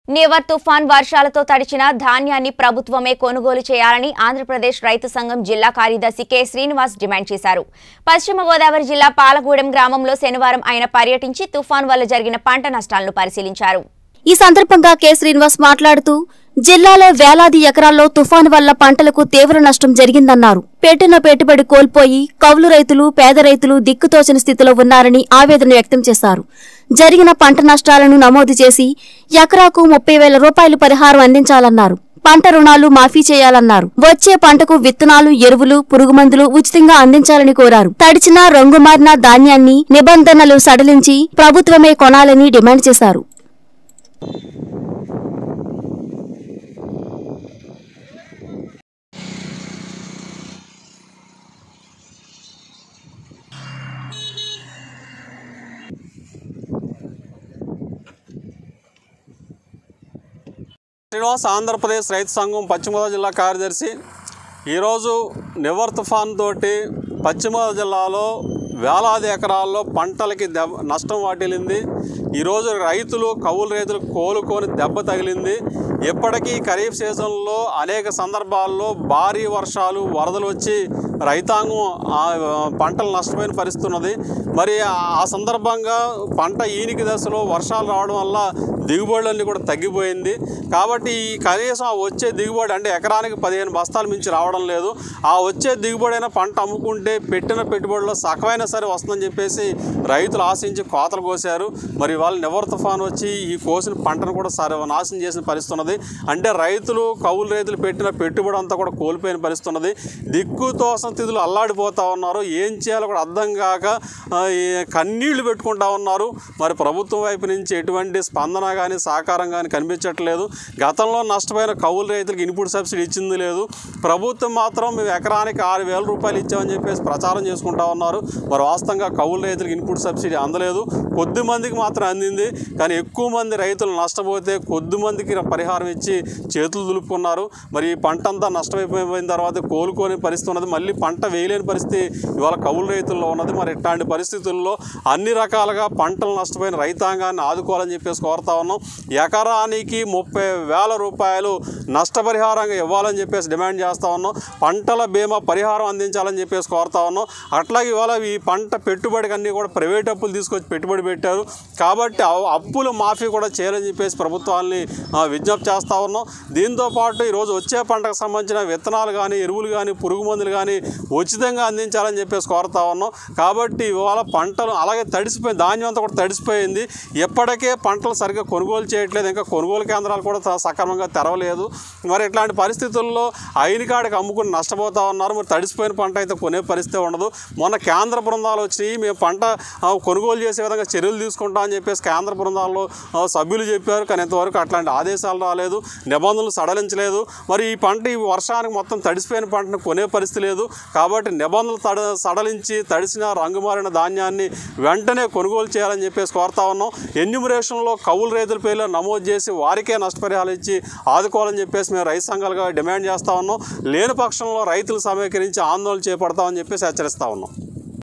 నివర్ తుఫాన్ వర్షాలతో తడిచిన ధాన్యాన్ని ప్రభుత్వమే కొనుగోలు చేయాలని ఆంధ్రప్రదేశ్ రైతు సంఘం జిల్లా కార్యదర్శి కె శ్రీనివాస్ డిమాండ్ చేశారు పశ్చిమ గోదావరి జిల్లా పాలగూడెం గ్రామంలో శనివారం ఆయన పర్యటించి తుఫాన్ వల్ల జరిగిన పంట నష్టాలను పరిశీలించారు ఈ సందర్భంగా కె శ్రీనివాస్ మాట్లాడుతూ జిల్లాలో వేలాది ఎకరాల్లో తుఫాను వల్ల పంటలకు తీవ్ర నష్టం జరిగిందన్నారు పెట్టిన పెట్టుబడి కోల్పోయి కౌలు రైతులు పేద రైతులు దిక్కుతోచని స్థితిలో ఉన్నారని ఆవేదన వ్యక్తం చేశారు జరిగిన పంట నష్టాలను నమోదు చేసి ఎకరాకు ముప్పై వేల రూపాయలు పరిహారం అందించాలన్నారు పంట రుణాలు మాఫీ చేయాలన్నారు వచ్చే పంటకు విత్తనాలు ఎరువులు పురుగుమందులు ఉచితంగా అందించాలని కోరారు తడిచిన రంగుమారిన ధాన్యాన్ని నిబంధనలు సడలించి ప్రభుత్వమే కొనాలని డిమాండ్ చేశారు శ్రీనివాస్ ఆంధ్రప్రదేశ్ రైతు సంఘం పశ్చిమ గోదావరి జిల్లా కార్యదర్శి ఈరోజు నివర్ తుఫాన్ తోటి పశ్చిమ గోదావరి జిల్లాలో వేలాది ఎకరాల్లో పంటలకి దెబ్బ నష్టం వాటిల్లింది ఈరోజు రైతులు కౌలు రైతులు కోలుకొని దెబ్బ తగిలింది ఇప్పటికీ ఖరీఫ్ సీజన్లో అనేక సందర్భాల్లో భారీ వర్షాలు వరదలు వచ్చి రైతాంగం ఆ పంటలు నష్టపోయిన పరిస్థితి ఉన్నది మరి ఆ సందర్భంగా పంట ఈనిక దశలో వర్షాలు రావడం వల్ల దిగుబడులన్నీ కూడా తగ్గిపోయింది కాబట్టి ఈ కనీసం ఆ వచ్చే దిగుబడి అంటే ఎకరానికి పదిహేను బస్తాలు మించి రావడం లేదు ఆ వచ్చే దిగుబడి అయిన పంట అమ్ముకుంటే పెట్టిన పెట్టుబడిలో సగమైనా సరే వస్తుందని చెప్పేసి రైతులు ఆశించి కోతలు కోసారు మరి వాళ్ళు నివర్ తుఫాన్ వచ్చి ఈ కోసిన పంటను కూడా సరే నాశనం చేసిన పరిస్థితి ఉన్నది అంటే రైతులు కౌలు రైతులు పెట్టిన పెట్టుబడి అంతా కూడా కోల్పోయిన పరిస్థితి ఉన్నది దిక్కు తోసం తిథులు అల్లాడిపోతా ఉన్నారు ఏం చేయాలో కూడా అర్థం కాక ఆ, ఈ కన్నీళ్లు పెట్టుకుంటా ఉన్నారు మరి ప్రభుత్వం వైపు నుంచి ఎటువంటి స్పందన కానీ సహకారం కానీ కనిపించట్లేదు గతంలో నష్టపోయిన కౌలు రైతులకు ఇన్పుట్ సబ్సిడీ ఇచ్చింది లేదు ప్రభుత్వం మాత్రం మేము ఎకరానికి ఆరు వేల రూపాయలు ఇచ్చామని చెప్పేసి ప్రచారం చేసుకుంటా ఉన్నారు మరి వాస్తవంగా కౌలు రైతులకు ఇన్పుట్ సబ్సిడీ అందలేదు కొద్ది మందికి మాత్రం అందింది కానీ ఎక్కువ మంది రైతులు నష్టపోతే కొద్ది మందికి పరిహారం ఇచ్చి చేతులు దులుపుకున్నారు మరి ఈ పంట అంతా నష్టమైపోయిన తర్వాత కోలుకోని పరిస్థితి ఉన్నది మళ్ళీ పంట వేయలేని పరిస్థితి ఇవాళ కౌలు రైతుల్లో ఉన్నది మరి ఇట్లాంటి పరిస్థితుల్లో అన్ని రకాలుగా పంటలు నష్టపోయిన రైతాంగాన్ని ఆదుకోవాలని చెప్పేసి కోరుతా ఉన్నాం ఎకరానికి ముప్పై వేల రూపాయలు నష్టపరిహారంగా ఇవ్వాలని చెప్పేసి డిమాండ్ చేస్తా ఉన్నాం పంటల బీమా పరిహారం అందించాలని చెప్పేసి కోరుతా ఉన్నాం అట్లాగే ఇవాళ ఈ పంట పెట్టుబడికి అన్నీ కూడా ప్రైవేట్ అప్పులు తీసుకొచ్చి పెట్టుబడి పెట్టారు కాబట్టి ఆ అప్పులు మాఫీ కూడా చేయాలని చెప్పేసి ప్రభుత్వాన్ని ఆ, విజ్ఞప్తి చేస్తా ఉన్నాం దీంతో పాటు ఈరోజు వచ్చే పంటకు సంబంధించిన విత్తనాలు కానీ ఎరువులు కానీ పురుగు మందులు కానీ ఉచితంగా అందించాలని చెప్పేసి కోరుతా ఉన్నాం కాబట్టి ఇవాళ పంటలు అలాగే తడిసిపోయి ధాన్యం అంతా కూడా తడిసిపోయింది ఎప్పటికే పంటలు సరిగ్గా కొనుగోలు చేయట్లేదు ఇంకా కొనుగోలు కేంద్రాలు కూడా త- సక్రమంగా తెరవలేదు మరి ఇట్లాంటి పరిస్థితుల్లో అయిన కాడికి అమ్ముకుని నష్టపోతా ఉన్నారు మరి తడిసిపోయిన పంట అయితే కొనే పరిస్థితి ఉండదు మొన్న కేంద్ర బృందాలు వచ్చినాయి మేము పంట ఆ, కొనుగోలు చేసే విధంగా చర్యలు తీసుకుంటాం అని చెప్పేసి కేంద్ర బృందాల్లో ఆ, సభ్యులు చెప్పారు కానీ ఇంతవరకు అట్లాంటి ఆదేశాలు రాలేదు నిబంధనలు సడలించలేదు మరి ఈ పంట ఈ వర్షానికి మొత్తం తడిసిపోయిన పంటను కొనే పరిస్థితి లేదు కాబట్టి నిబంధనలు తడ సడలించి తడిసిన రంగు మారిన ధాన్యాన్ని వెంటనే కొనుగోలు చేయాలని చెప్పేసి కోరుతా ఉన్నాం ఎన్యూమరేషన్లో కౌలు రైతుల పేర్లు నమోదు చేసి వారికే నష్టపరిహారాలు ఇచ్చి ఆదుకోవాలని చెప్పేసి మేము రైతు సంఘాలుగా డిమాండ్ చేస్తా ఉన్నాం లేని పక్షంలో రైతులు సమీకరించి ఆందోళన చేపడతామని చెప్పేసి హెచ్చరిస్తా ఉన్నాం